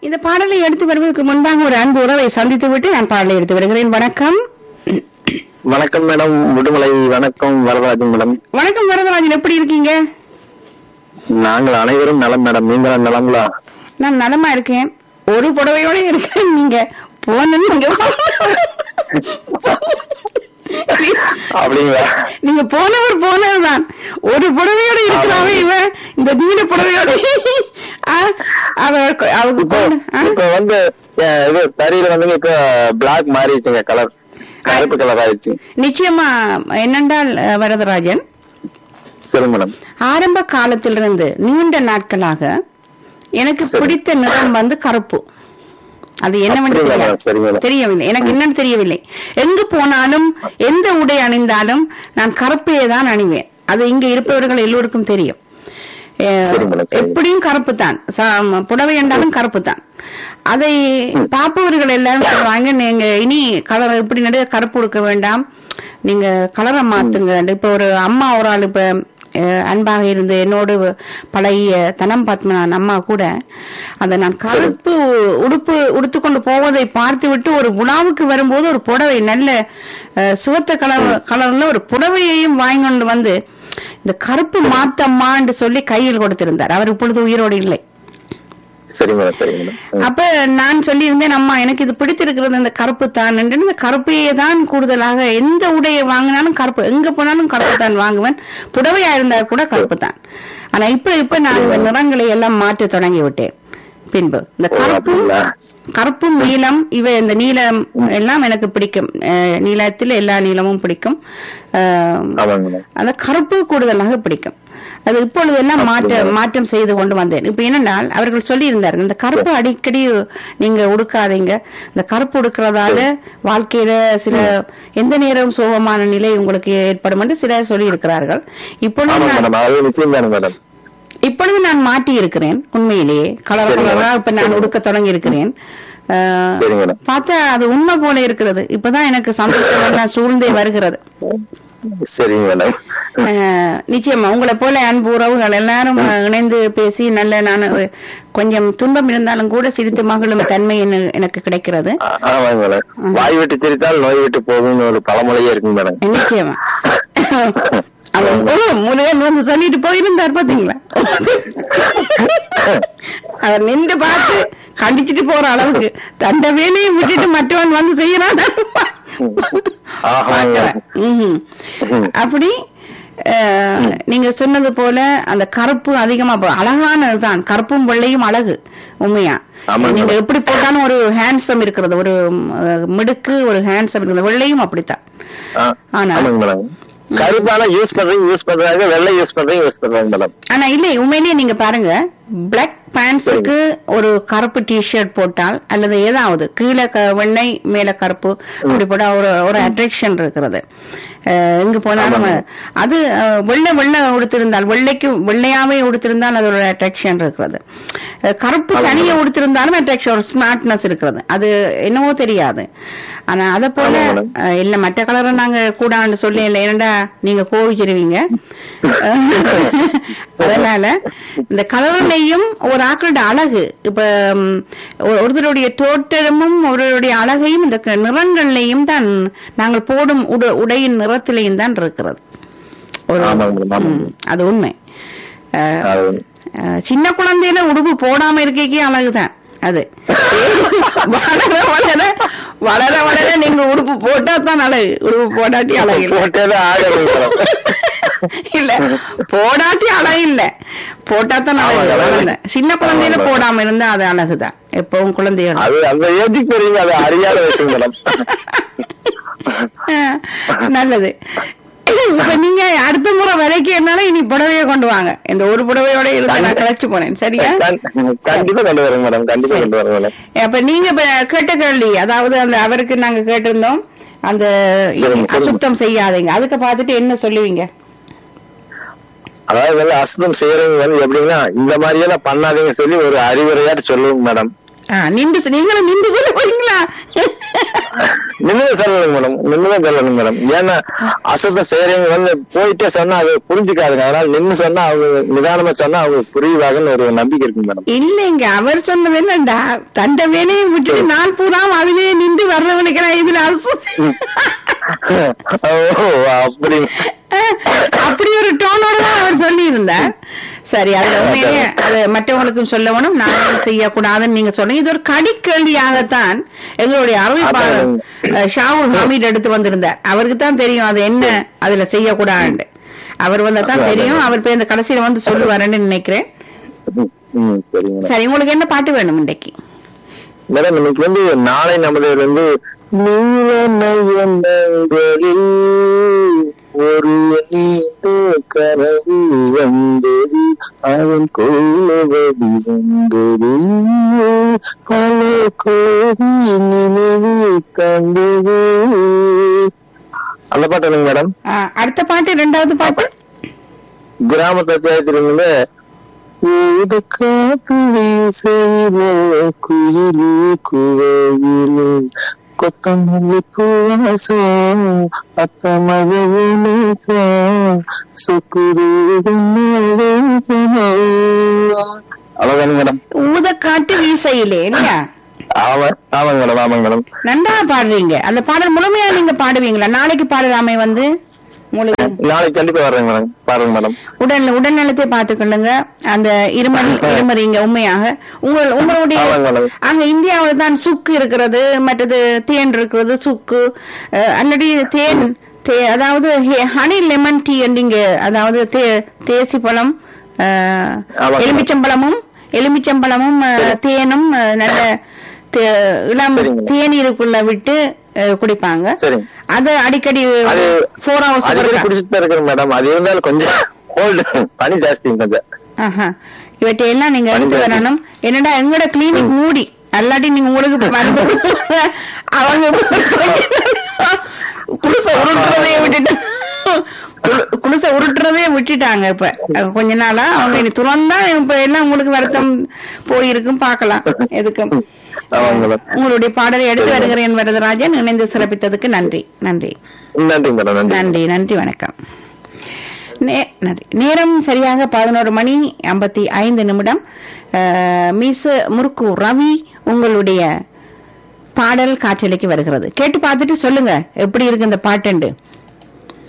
இந்த பாடலை எடுத்து வருவதற்கு முன்பாக ஒரு அன்பு உறவை சந்தித்து விட்டு நான் பாடலை எடுத்து வருகிறேன் வணக்கம் வணக்கம் மேடம் முடுமலை வணக்கம் வரதராஜன் மேடம் வணக்கம் வரதராஜன் எப்படி இருக்கீங்க நாங்கள் அனைவரும் நலம் மேடம் நீங்களும் நலங்களா நான் நலமா இருக்கேன் ஒரு புடவையோட இருக்கேன் நீங்க போன நீங்க அப்படிங்களா நீங்க போனவர் போனதுதான் ஒரு புடவையோட இருக்கிறாவே இவன் இந்த நீல புடவையோட ஆ, அவ அவங்க இப்போ போன- ஆ? இப்போ வந்து அஹ், இது தறியில வந்து இப்ப பிளாக் மாறிடுச்சுங்க கலர் கருப்பு கலர் ஆயிடுச்சு நிச்சயமா என்னென்றால் அஹ், வரதராஜன் சரி மேடம் ஆரம்ப காலத்திலிருந்து நீண்ட நாட்களாக எனக்கு பிடித்த நிறம் வந்து கருப்பு அது என்னவென்று அப்படிங்களா? தெரியாது. சரி மேடம். தெரியவில்லை எனக்கு என்னன்னு தெரியவில்லை எங்கு போனாலும் எந்த உடை அணிந்தாலும் நான் கருப்பையே தான் அணிவேன் அது இங்க இருப்பவர்கள் எல்லோருக்கும் தெரியும் அஹ், சரி மேடம், சரி. எப்படியும் கருப்பு தான் ச- புடவை என்றாலும் கருப்பு தான் அதை பார்ப்பவர்கள் எல்லாரும் சொல்லுவாங்க நீங்க இனி கலர் இப்படி நடுவே கருப்பு கொடுக்க வேண்டாம் நீங்க கலரை மாத்துங்க இப்ப ஒரு அம்மா ஒரு ஆள் இப்ப அஹ், அன்பாக இருந்து என்னோடு பழகிய தனம் பத்மநாதன் அம்மா கூட அந்த நான் கருப்பு உடுப்பு உடுத்துக்கொண்டு போவதை பார்த்து விட்டு ஒரு விழாவுக்கு வரும்போது ஒரு புடவை நல்ல அஹ், சிவத்த கலர் கலர்ல ஒரு புடவையையும் வாங்கி கொண்டு வந்து இந்த கருப்பு மாத்தம்மான்னு சொல்லி கையில் கொடுத்திருந்தார் அவர் இப்பொழுது உயிரோடு இல்லை சரி மேடம் சரி மேடம் ம். அப்ப நான் சொல்லியிருந்தேன் அம்மா எனக்கு இது பிடித்திருக்கிறது இந்த கருப்பு தான் என்று இந்த கருப்பையே தான் கூடுதலாக எந்த உடையை வாங்கினாலும் கருப்பு எங்க போனாலும் கருப்பு தான் வாங்குவேன் புடவையா இருந்தா கூட கருப்பு தான் ஆனா இப்ப இப்ப நான் இந்த நிறங்களை எல்லாம் மாற்ற தொடங்கி விட்டேன் பின்பு இந்த ஓ, கருப்பும் அப்படிங்களா? கருப்பும் நீலம் இவ இந்த நீலம் எல்லாம் எனக்கு பிடிக்கும் அஹ், நீலத்தில் எல்லா நீளமும் பிடிக்கும் அஹ், ஆமாங்க மேடம் அந்த கருப்பு கூடுதலாக பிடிக்கும் அது இப்பொழுது எல்லாம் மாற்ற மாற்றம் செய்து கொண்டு வந்தேன் இப்ப என்னென்னால் அவர்கள் சொல்லி இருந்தார்கள் இந்த கருப்பு அடிக்கடி நீங்க உடுக்காதீங்க இந்த கருப்பு உடுக்கிறதால வாழ்க்கையில சில எந்த நேரம் சோகமான நிலை உங்களுக்கு ஏற்படும் என்று சிலர் சொல்லி இருக்கிறார்கள் இப்பொழுது ஆமாங்க நான் மேடம் அது நிச்சயம் தானே மேடம் இப்பொழுது நான் மாட்டி இருக்கிறேன் உண்மையிலேயே கலர் சரி, கலரா மேடம். இப்ப நான் உடுக்க தொடங்கி இருக்கிறேன் அஹ், சரி மேடம் பார்த்தா அது உண்மை போல இருக்கிறது இப்பதான் எனக்கு சந்தோஷம் எல்லாம் சூழ்ந்தே வருகிறது சரிங்க மேடம் அஹ், நிச்சயமா உங்களை போல அன்பு உறவுகள் எல்லாரும் அஹ், இணைந்து பேசி நல்ல நான் அஹ், கொஞ்சம் துன்பம் இருந்தாலும் கூட சிரித்து மகளும் தன்மை என்ன- எனக்கு கிடைக்கிறது ஆ- ஆமாங்க மேடம் வாய் விட்டு சிரித்தால் நோய் விட்டு போகும்னு ஒரு பழமொழியே இருக்குங்க மேடம் நிச்சயமா அவன் ஓ, முருகன் வந்து சொல்லிட்டு போயிருந்தார் பாத்தீங்களா அவர் நின்று பார்த்து கண்டிச்சிட்டு போற அளவுக்கு தண்ட வேலையை விட்டுட்டு மற்றவன் வந்து செய்யறான் ஆஹாங்க. ம்ஹும். அப்படி அஹ், நீங்க சொன்னது போல அந்த கருப்பு அதிகமா போ- அழகானதுதான் கருப்பும் வெள்ளையும் அழகு உண்மையா ஆமாங்க. நீங்க எப்படி போட்டாலும் ஒரு ஹேண்ட்ஸம் இருக்கிறது ஒரு அஹ், மிடுக்கு ஒரு ஹேண்ட்ஸம் இருக்கிறது வெள்ளையும் அப்படித்தான் ஆ, ஆனா- ஆமாங்க மேடம் கருப்பான யூஸ் பண்றீங்க யூஸ் பண்றாங்க வெள்ளை யூஸ் பண்றீங்க யூஸ் பண்றாங்க மேடம் ஆனா இல்ல உண்மையிலேயே நீங்க பாருங்க பிளாக் பேண்ட்ஸுக்கு ஒரு கருப்பு டிஷர்ட் போட்டால் அல்லது ஏதாவது கீழே க- வெள்ளை மேல கருப்பு அப்படி போட்டா ஒரு ஒரு அட்ராக்ஷன் இருக்கிறது அஹ், எங்க போனாலும் அது அஹ், வெள்ளை வெள்ளை உடுத்திருந்தால் வெள்ளைக்கு வெள்ளையாவே உடுத்திருந்தால் அது ஒரு அட்ராக்ஷன் இருக்கிறது அஹ், கருப்பு தனியா உடுத்திருந்தாலும் அட்ராக்ஷன் ஒரு ஸ்மார்ட்னஸ் இருக்கிறது அது என்னவோ தெரியாது ஆனா அத போல ஆமா, madam. அஹ், இல்ல மற்ற கலரை நாங்க கூடான்னு சொல்லி இல்லை ஏனண்டா நீங்க கோவிச்சிருவீங்க அதனால இந்த கலர்லையும் ஒரு ஆக்களோட அழகு இப்ப ம், ஒரு- ஒருத்தருடைய தோற்றமும் ஒருவருடைய அழகையும் இந்த க- நிறங்கள்லையும் தான் நாங்கள் போடும் உட- உடையின் நிறத்திலையும் தான் இருக்கிறது ஒரு ஆமாங்க madam, ஆமாங்க. ம், அது உண்மை அஹ், அது அஹ், சின்ன குழந்தையில உடுப்பு போடாம இருக்கே அழகுதான் அது வளர வளர வளர வளர நீங்க உடுப்பு போட்டா தான் அழகு உடுப்பு போடாட்டி அழகு இல்ல போட்டே ஆகணும் மேடம் இல்ல போடாட்டி அழகு இல்ல போட்டா தான் அழகு ஆமாங்க. வளர்ந்த சின்ன குழந்தையில ஆமாங்க. போடாம இருந்தா அது அழகுதான் எப்பவும் குழந்தைகள் அது அந்த ஏஜுக்கு தெரியுங்க அது அறியாத விஷயம் மேடம் அஹ், நல்லது இப்ப நீங்க அடுத்த முறை விலைக்கு என்னாலும் இனி புடவைய கொண்டு வாங்க இந்த ஒரு புடவையோட இருந்து நான் கழிச்சு போனேன் சரியா கண்- கண்டிப்பா கொண்டு வரேன் மேடம் கண்டிப்பா கொண்டு வரேன் மேடம் அப்ப நீங்க இப்ப கேட்ட கேள்வி அதாவது அந்த அவருக்கு நாங்க கேட்டிருந்தோம் அந்த சொல்லுங்க, சொல்லுங்க. அசுத்தம் செய்யாதீங்க அதுக்கு பார்த்துட்டு என்ன சொல்லுவீங்க அதாவது வந்து அசுத்தம் செய்யறவங்க வந்து எப்படின்னா இந்த மாதிரியெல்லாம் பண்ணாதீங்க சொல்லி ஒரு அறிவுரையாட்டு சொல்லுங்க மேடம் ஆ, நின்று நீங்களும் நின்று சொல்ல போறீங்களா நிம்மதி சொல்லணுங்க மேடம் நிம்மதி சொல்லணுங்க மேடம் ஏன்னா அசத்த செய்யறவங்க வந்து போயிட்டே சொன்னா அது புரிஞ்சுக்காதுங்க அதனால நின்னு சொன்னா அவங்க நிதானமா சொன்னா அவங்க புரியுவாங்கன்னு ஒரு நம்பிக்கை இருக்குங்க மேடம் இல்லைங்க அவர் சொன்னது என்னண்டா தண்ட வேலையை விட்டுட்டு நாள் பூரா அதிலே நின்று வர்றவனுக்கு இதுல அல்பம் ஓ அப்படி அப்படி ஒரு டோனோட தான் அவர் சொல்லி இருந்தார் சரி அதுல உண்மையிலே அது மற்றவங்களுக்கும் சொல்லணும் நான் செய்யக்கூடாதுன்னு நீங்க சொன்னீங்க இது ஒரு கடிக்கேள்வியாகத்தான் எங்களுடைய அறிவிப்பாளர் அஹ், ஷாவுல் ஹமீத் எடுத்து வந்திருந்தார் அவருக்கு தான் தெரியும் அது என்ன அதுல செய்யக்கூடாதுன்னு அவர் வந்தா தான் தெரியும் அவர் போய் இந்த கடைசியில வந்து சொல்லுவாருன்னு நினைக்கிறேன் ம் சரிங்க மேடம் சரி உங்களுக்கு என்ன பாட்டு வேணும் இன்றைக்கு மேடம் இன்னைக்கு வந்து நாளை நமது வந்து நீல நயனங்களில் ஒரு நீண்ட கனவு வந்தது அவன் கொள்ளவதி வந்தது பல கோடி நினைவு கண்டது அந்த பாட்டு என்னங்க மேடம் ஆ, அடுத்த பாட்டு ரெண்டாவது பாட்டு கிராமத்தை பேசுறீங்களே ஊது காத்து வீசையிலே குயிலு குவையிலே கொத்தமல்லி பூவாசம் அத்த மகவுனேசம் சுக்குரு அவ்வளவுதாங்க மேடம் ஊத காட்டு வீசையிலே இல்லையா ஆமா ஆமாங்க மேடம் ஆமாங்க மேடம் நன்றா பாடுறீங்க அந்த பாடல் முழுமையா நீங்க பாடுவீங்களா நாளைக்கு பாடலாமே வந்து உங்களுக்கு நாளைக்கு கண்டிப்பா வர்றேங்க மேடம் பாருங்க மேடம் உடல் உடல்நலத்தை பார்த்துக்கொள்ளுங்க அந்த இருமறி இருமறிங்க உண்மையாக உங்கள் உங்களுடைய ஆமாங்க மேடம். அங்க இந்தியாவில் தான் சுக்கு இருக்கிறது மற்றது தேன் இருக்கிறது சுக்கு அஹ், அல்லடி தேன் தே- அதாவது ஹனி லெமன் டீ நீங்க அதாவது தே- தேசி பழம் அஹ், ஆமாங்க. எலுமிச்சம்பழமும் எலுமிச்சம்பழமும் அஹ், தேனும் அஹ், நல்ல தே- இளம் சரிங்க. தேநீருக்குள்ள விட்டு அஹ், குடிப்பாங்க சரிங்க. அது அடிக்கடி அது ஃபோர் அடிக்கடி ஹவர்ஸ் குடிச்சிட்டு தான் இருக்கிறேன் மேடம் அது இருந்தாலும் கொஞ்சம் கோல்டு பனி ஜாஸ்தி கொஞ்சம் ஆஹா. இவற்றை எல்லாம் நீங்க எடுத்து பஞ்சு. வரணும் என்னடா எங்கட கிளினிக் மூடி அல்லாட்டி நீங்க உங்களுக்கு வந்து அவங்க குளிச உருட்டுறதே விட்டுட்டு குளு- குளிச உருட்டுறதே விட்டுட்டாங்க இப்ப அஹ் கொஞ்ச நாளா அவங்க இனி துறந்தா இப்ப எல்லாம் உங்களுக்கு வருத்தம் போயிருக்கும் பார்க்கலாம் எதுக்கும் ஆமாங்க மேடம் உங்களுடைய பாடலை எடுத்து வருகிறேன் வரதராஜன் இணைந்து சிறப்பித்ததுக்கு நன்றி நன்றி நன்றி மேடம் நன்றி நன்றி நன்றி வணக்கம் நே- நன்றி. நேரம் சரியாக பதினோரு மணி ஐம்பத்தி ஐந்து நிமிடம் அஹ், மிஸ் முருக்கு ரவி உங்களுடைய பாடல் காற்றலைக்கு வருகிறது கேட்டு பார்த்துட்டு சொல்லுங்க எப்படி இருக்கு இந்த பாட்டுண்டு